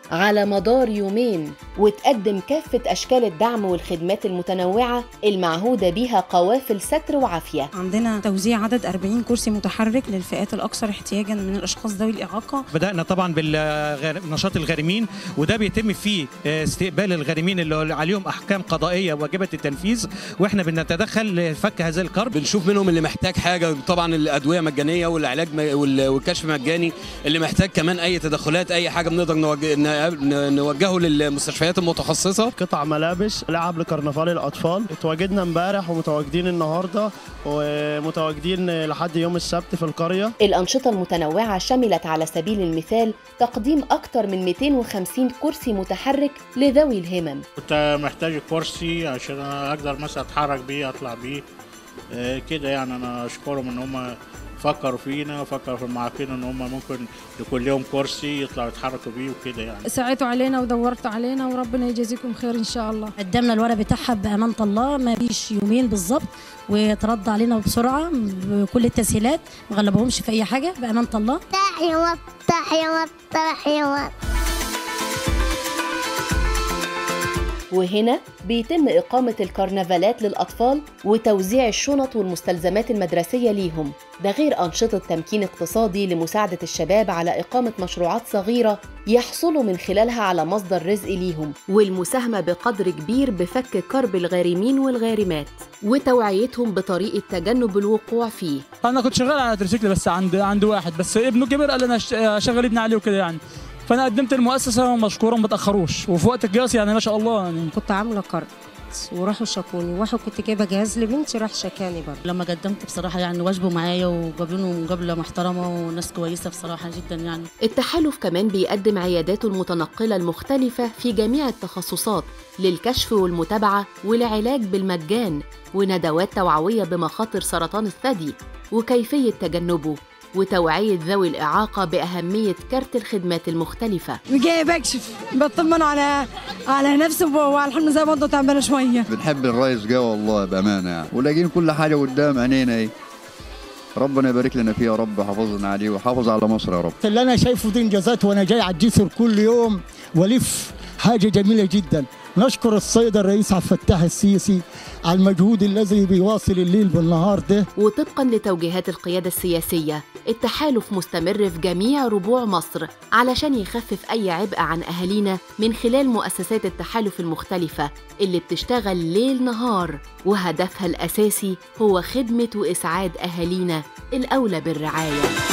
على مدار يومين وتقدم كافة أشكال الدعم والخدمات المتنوعة المعهودة بها قوافل ستر وعافية عندنا توزيع عدد 40 كرسي متحرك للفئات الأكثر احتياجا من الأشخاص ذوي الإعاقة بدأنا طبعا بنشاط الغارمين وده بيتم فيه استقبال الغارمين اللي عليهم أحكام قضائية واجبة التنفيذ وإحنا بنتدخل لفك هذا الكرب بنشوف منهم اللي محتاج حاجة طبعا الأدوية مجانية والعلاج والكشف مجاني اللي محتاج كمان أي تدخلات أي حاجة بنقدر نوجهه للمستشفيات المتخصصة قطع ملابس لعب لكرنفال الأطفال اتواجدنا امبارح ومتواجدين النهاردة ومتواجدين لحد يوم السبت في القرية الأنشطة المتنوعة شملت على سبيل المثال تقديم أكثر من 250 كرسي متحرك لذوي الهمم كنت محتاج كرسي عشان أقدر مثلا أتحرك بيه أطلع بيه كده يعني أنا أشكرهم إن هم فكروا فينا وفكروا في المعاقين ان هم ممكن يكون لهم كرسي يطلعوا يتحركوا بيه وكده يعني ساعدتوا علينا ودورتوا علينا وربنا يجازيكم خير ان شاء الله قدمنا الورق بتاعها بامانه الله ما بيش يومين بالظبط وترد علينا بسرعه بكل التسهيلات ما غلبهمش في اي حاجه بامانه الله تحيا تحيا تحيا وهنا بيتم إقامة الكرنفالات للأطفال وتوزيع الشنط والمستلزمات المدرسية ليهم ده غير أنشطة تمكين اقتصادي لمساعدة الشباب على إقامة مشروعات صغيرة يحصلوا من خلالها على مصدر رزق ليهم والمساهمة بقدر كبير بفك كرب الغارمين والغارمات وتوعيتهم بطريقة تجنب الوقوع فيه أنا كنت شغال على تريسيكل بس عند عند واحد بس ابنه كبر قال أنا شغل ابني عليه وكده يعني فانا قدمت المؤسسه مشكورا ما تاخروش وفي وقت القياس يعني ما شاء الله يعني كنت عامله كارت وراحوا شكوني واحد كنت جايبه جهاز لبنتي راح شكاني برضه لما قدمت بصراحه يعني واجبوا معايا وجابوا لهم مقابله محترمه وناس كويسه بصراحه جدا يعني التحالف كمان بيقدم عياداته المتنقله المختلفه في جميع التخصصات للكشف والمتابعه والعلاج بالمجان وندوات توعويه بمخاطر سرطان الثدي وكيفيه تجنبه وتوعية ذوي الإعاقة بأهمية كارت الخدمات المختلفة وجاي بكشف بطمن على على نفسي والحمد لله برضه تعبانة شوية بنحب الرئيس جا والله بأمانة يعني ولاقين كل حاجة قدام عينينا ايه ربنا يبارك لنا فيه يا رب حافظنا عليه وحافظ على مصر يا رب اللي انا شايفه دي انجازات وانا جاي على الجسر كل يوم والف حاجه جميله جدا نشكر السيد الرئيس عبد الفتاح السيسي على المجهود الذي بيواصل الليل بالنهار ده وطبقا لتوجيهات القيادة السياسية التحالف مستمر في جميع ربوع مصر علشان يخفف أي عبء عن أهالينا من خلال مؤسسات التحالف المختلفة اللي بتشتغل ليل نهار وهدفها الأساسي هو خدمة وإسعاد أهالينا الأولى بالرعاية